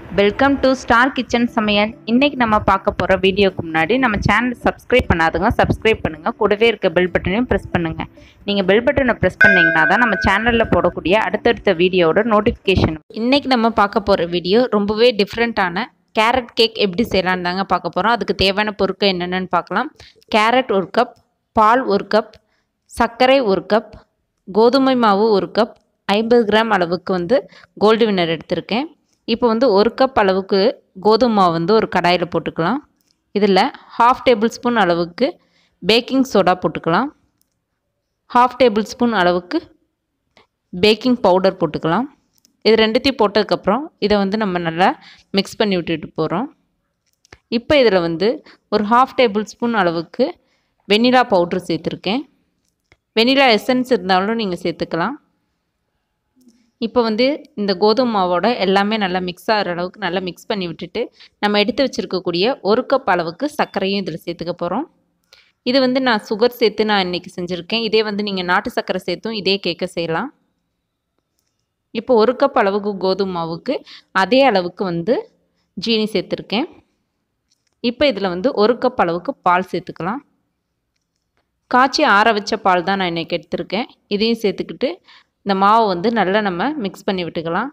welcome to star kitchen சமையல் இன்னைக்கு நம்ம பார்க்க போகிற வீடியோக்கு முன்னாடி நம்ம சேனல் சப்ஸ்கிரைப் பண்ணாதவங்க சப்ஸ்கிரைப் பண்ணுங்கள் கூடவே இருக்க பெல் பட்டனையும் ப்ரெஸ் பண்ணுங்கள் நீங்கள் பெல் பட்டனை ப்ரெஸ் பண்ணிங்கன்னா தான் நம்ம சேனலில் போடக்கூடிய அடுத்தடுத்த வீடியோவோட நோட்டிஃபிகேஷன் இன்னைக்கு நம்ம பார்க்க போகிற வீடியோ ரொம்பவே டிஃப்ரெண்ட்டான கேரட் கேக் எப்படி செய்யலான்னு தாங்க பார்க்க போகிறோம் அதுக்கு தேவையான பொருட்கள் என்னென்னு பார்க்கலாம் கேரட் ஒரு கப் பால் ஒரு கப் சர்க்கரை ஒரு கப் கோதுமை மாவு ஒரு கப் ஐம்பது கிராம் அளவுக்கு வந்து கோல்டு வினர் எடுத்திருக்கேன் இப்போ வந்து ஒரு கப் அளவுக்கு கோதுமை மாவு வந்து ஒரு கடாயில் போட்டுக்கலாம் இதில் ஹாஃப் டேபிள் ஸ்பூன் அளவுக்கு பேக்கிங் சோடா போட்டுக்கலாம் ஹாஃப் டேபிள் ஸ்பூன் அளவுக்கு பேக்கிங் பவுடர் போட்டுக்கலாம் இது ரெண்டுத்தையும் போட்டதுக்கப்புறம் இதை வந்து நம்ம நல்லா மிக்ஸ் பண்ணி விட்டுட்டு போகிறோம் இப்போ இதில் வந்து ஒரு ஹாஃப் டேபிள் ஸ்பூன் அளவுக்கு வெனிலா பவுட்ரு சேர்த்துருக்கேன் வெனிலா எசன்ஸ் இருந்தாலும் நீங்கள் சேர்த்துக்கலாம் இப்போ வந்து இந்த கோதுமை மாவோட எல்லாமே நல்லா மிக்ஸ் ஆகிற அளவுக்கு நல்லா மிக்ஸ் பண்ணி விட்டுட்டு நம்ம எடுத்து வச்சுருக்கக்கூடிய ஒரு கப் அளவுக்கு சர்க்கரையும் இதில் சேர்த்துக்க போகிறோம் இது வந்து நான் சுகர் சேர்த்து நான் இன்றைக்கி செஞ்சுருக்கேன் இதே வந்து நீங்கள் நாட்டு சர்க்கரை சேர்த்தும் இதே கேக்கை செய்யலாம் இப்போ ஒரு கப் அளவுக்கு கோதுமை மாவுக்கு அதே அளவுக்கு வந்து ஜீனி சேர்த்துருக்கேன் இப்போ இதில் வந்து ஒரு கப் அளவுக்கு பால் சேர்த்துக்கலாம் காய்ச்சி ஆற வச்ச பால் தான் நான் இன்றைக்கி எடுத்திருக்கேன் இதையும் சேர்த்துக்கிட்டு இந்த மாவை வந்து நல்லா நம்ம மிக்ஸ் பண்ணி விட்டுக்கலாம்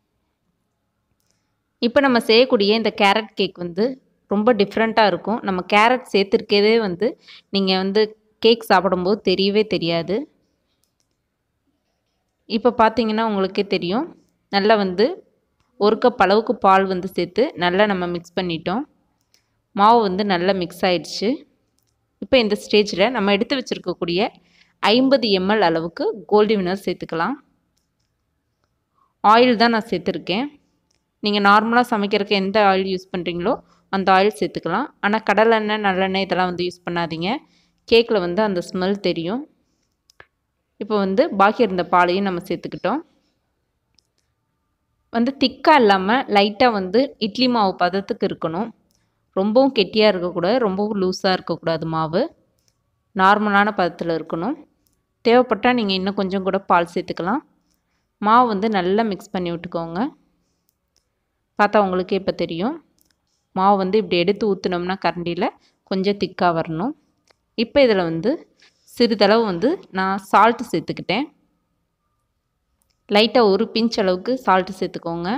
இப்போ நம்ம செய்யக்கூடிய இந்த கேரட் கேக் வந்து ரொம்ப டிஃப்ரெண்ட்டாக இருக்கும் நம்ம கேரட் சேர்த்துருக்கதே வந்து நீங்கள் வந்து கேக் சாப்பிடும்போது தெரியவே தெரியாது இப்போ பார்த்தீங்கன்னா உங்களுக்கே தெரியும் நல்லா வந்து ஒரு கப் அளவுக்கு பால் வந்து சேர்த்து நல்லா நம்ம மிக்ஸ் பண்ணிட்டோம் மாவு வந்து நல்லா மிக்ஸ் ஆயிடுச்சு இப்போ இந்த ஸ்டேஜில் நம்ம எடுத்து வச்சுருக்கக்கூடிய ஐம்பது எம்எல் அளவுக்கு கோல்டு வினர் சேர்த்துக்கலாம் ஆயில் தான் நான் சேர்த்துருக்கேன் நீங்கள் நார்மலாக சமைக்கிறதுக்கு எந்த ஆயில் யூஸ் பண்ணுறீங்களோ அந்த ஆயில் சேர்த்துக்கலாம் ஆனால் கடலெண்ணெய் நல்லெண்ணெய் இதெல்லாம் வந்து யூஸ் பண்ணாதீங்க கேக்கில் வந்து அந்த ஸ்மெல் தெரியும் இப்போ வந்து பாக்கி இருந்த பாலையும் நம்ம சேர்த்துக்கிட்டோம் வந்து திக்காக இல்லாமல் லைட்டாக வந்து இட்லி மாவு பதத்துக்கு இருக்கணும் ரொம்பவும் கெட்டியாக இருக்கக்கூடாது ரொம்பவும் லூஸாக இருக்கக்கூடாது மாவு நார்மலான பதத்தில் இருக்கணும் தேவைப்பட்டால் நீங்கள் இன்னும் கொஞ்சம் கூட பால் சேர்த்துக்கலாம் மாவு வந்து நல்லா மிக்ஸ் பண்ணி விட்டுக்கோங்க பார்த்தா உங்களுக்கே இப்போ தெரியும் மாவு வந்து இப்படி எடுத்து ஊற்றுனோம்னா கரண்டியில் கொஞ்சம் திக்காக வரணும் இப்போ இதில் வந்து சிறிதளவு வந்து நான் சால்ட்டு சேர்த்துக்கிட்டேன் லைட்டாக ஒரு பிஞ்ச் அளவுக்கு சால்ட்டு சேர்த்துக்கோங்க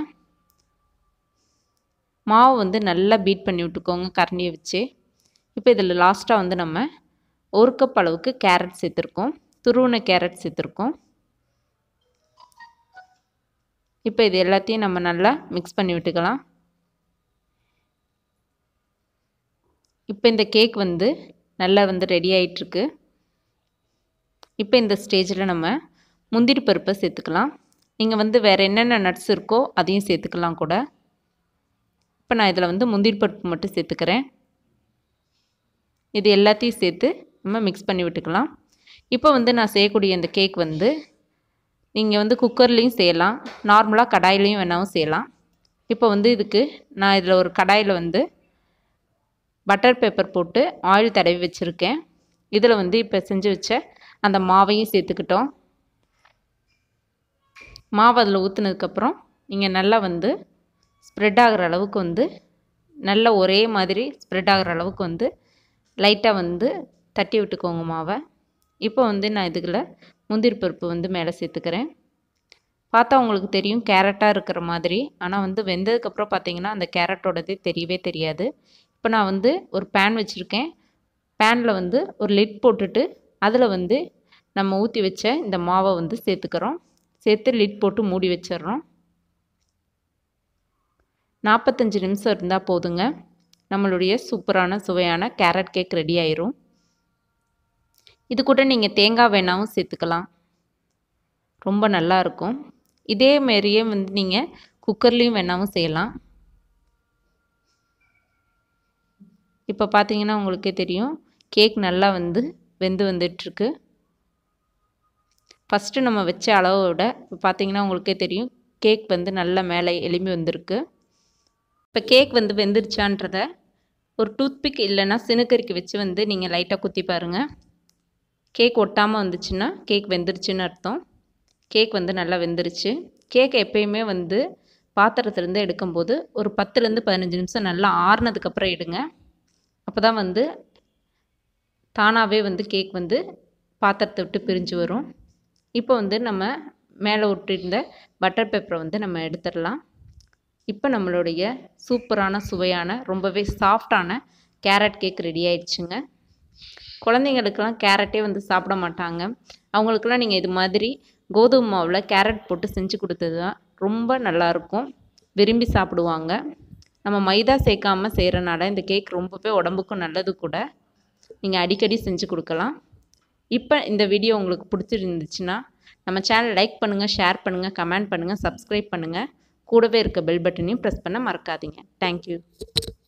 மாவு வந்து நல்லா பீட் பண்ணி விட்டுக்கோங்க கரண்டியை வச்சு இப்போ இதில் லாஸ்ட்டாக வந்து நம்ம ஒரு கப் அளவுக்கு கேரட் சேர்த்துருக்கோம் துருவின கேரட் சேர்த்துருக்கோம் இப்போ இது எல்லாத்தையும் நம்ம நல்லா மிக்ஸ் பண்ணி விட்டுக்கலாம் இப்போ இந்த கேக் வந்து நல்லா வந்து ரெடி ஆகிட்டுருக்கு இப்போ இந்த ஸ்டேஜில் நம்ம முந்திரி பருப்பை சேர்த்துக்கலாம் நீங்கள் வந்து வேறு என்னென்ன நட்ஸ் இருக்கோ அதையும் சேர்த்துக்கலாம் கூட இப்போ நான் இதில் வந்து முந்திரி பருப்பு மட்டும் சேர்த்துக்கிறேன் இது எல்லாத்தையும் சேர்த்து நம்ம மிக்ஸ் பண்ணி விட்டுக்கலாம் இப்போ வந்து நான் செய்யக்கூடிய இந்த கேக் வந்து நீங்கள் வந்து குக்கர்லேயும் செய்யலாம் நார்மலாக கடாயிலையும் வேணாலும் செய்யலாம் இப்போ வந்து இதுக்கு நான் இதில் ஒரு கடாயில் வந்து பட்டர் பேப்பர் போட்டு ஆயில் தடவி வச்சுருக்கேன் இதில் வந்து இப்போ செஞ்சு வச்ச அந்த மாவையும் சேர்த்துக்கிட்டோம் மாவு அதில் ஊற்றுனதுக்கப்புறம் நீங்கள் நல்லா வந்து ஸ்ப்ரெட் ஆகிற அளவுக்கு வந்து நல்ல ஒரே மாதிரி ஸ்ப்ரெட் ஆகிற அளவுக்கு வந்து லைட்டாக வந்து தட்டி விட்டுக்கோங்க மாவை இப்போ வந்து நான் இதுக்குள்ள முந்திரி பருப்பு வந்து மேலே சேர்த்துக்கிறேன் பார்த்தா உங்களுக்கு தெரியும் கேரட்டாக இருக்கிற மாதிரி ஆனால் வந்து வெந்ததுக்கப்புறம் பார்த்தீங்கன்னா அந்த கேரட்டோடது தெரியவே தெரியாது இப்போ நான் வந்து ஒரு பேன் வச்சுருக்கேன் பேனில் வந்து ஒரு லிட் போட்டுட்டு அதில் வந்து நம்ம ஊற்றி வச்ச இந்த மாவை வந்து சேர்த்துக்கிறோம் சேர்த்து லிட் போட்டு மூடி வச்சிடுறோம் நாற்பத்தஞ்சு நிமிஷம் இருந்தால் போதுங்க நம்மளுடைய சூப்பரான சுவையான கேரட் கேக் ரெடி ஆயிரும் இது கூட நீங்கள் தேங்காய் வேணாவும் சேர்த்துக்கலாம் ரொம்ப நல்லாயிருக்கும் இதே மாரியே வந்து நீங்கள் குக்கர்லேயும் வேணாவும் செய்யலாம் இப்போ பார்த்தீங்கன்னா உங்களுக்கே தெரியும் கேக் நல்லா வந்து வெந்து வந்துட்டுருக்கு ஃபஸ்ட்டு நம்ம வச்ச அளவோட இப்போ பார்த்தீங்கன்னா உங்களுக்கே தெரியும் கேக் வந்து நல்லா மேலே எலும்பி வந்திருக்கு இப்போ கேக் வந்து வெந்துருச்சான்றத ஒரு டூத்பிக் இல்லைன்னா சினுக்கரிக்கு வச்சு வந்து நீங்கள் லைட்டாக குத்தி பாருங்கள் கேக் ஒட்டாமல் வந்துச்சுன்னா கேக் வெந்துருச்சுன்னு அர்த்தம் கேக் வந்து நல்லா வெந்துருச்சு கேக் எப்பயுமே வந்து பாத்திரத்துலேருந்து எடுக்கும்போது ஒரு பத்துலேருந்து பதினஞ்சு நிமிஷம் நல்லா ஆறுனதுக்கப்புறம் எடுங்க அப்போ தான் வந்து தானாகவே வந்து கேக் வந்து பாத்திரத்தை விட்டு பிரிஞ்சு வரும் இப்போ வந்து நம்ம மேலே விட்டிருந்த பட்டர் பேப்பரை வந்து நம்ம எடுத்துடலாம் இப்போ நம்மளுடைய சூப்பரான சுவையான ரொம்பவே சாஃப்டான கேரட் கேக் ரெடி ஆயிடுச்சுங்க குழந்தைங்களுக்கெல்லாம் கேரட்டே வந்து சாப்பிட மாட்டாங்க அவங்களுக்கெல்லாம் நீங்கள் இது மாதிரி கோதுமை மாவில் கேரட் போட்டு செஞ்சு கொடுத்தது தான் ரொம்ப நல்லாயிருக்கும் விரும்பி சாப்பிடுவாங்க நம்ம மைதா சேர்க்காமல் செய்கிறனால இந்த கேக் ரொம்பவே உடம்புக்கும் நல்லது கூட நீங்கள் அடிக்கடி செஞ்சு கொடுக்கலாம் இப்போ இந்த வீடியோ உங்களுக்கு பிடிச்சிருந்துச்சுன்னா நம்ம சேனல் லைக் பண்ணுங்கள் ஷேர் பண்ணுங்கள் கமெண்ட் பண்ணுங்கள் சப்ஸ்கிரைப் பண்ணுங்கள் கூடவே இருக்க பெல் பட்டனையும் ப்ரெஸ் பண்ண மறக்காதீங்க தேங்க்யூ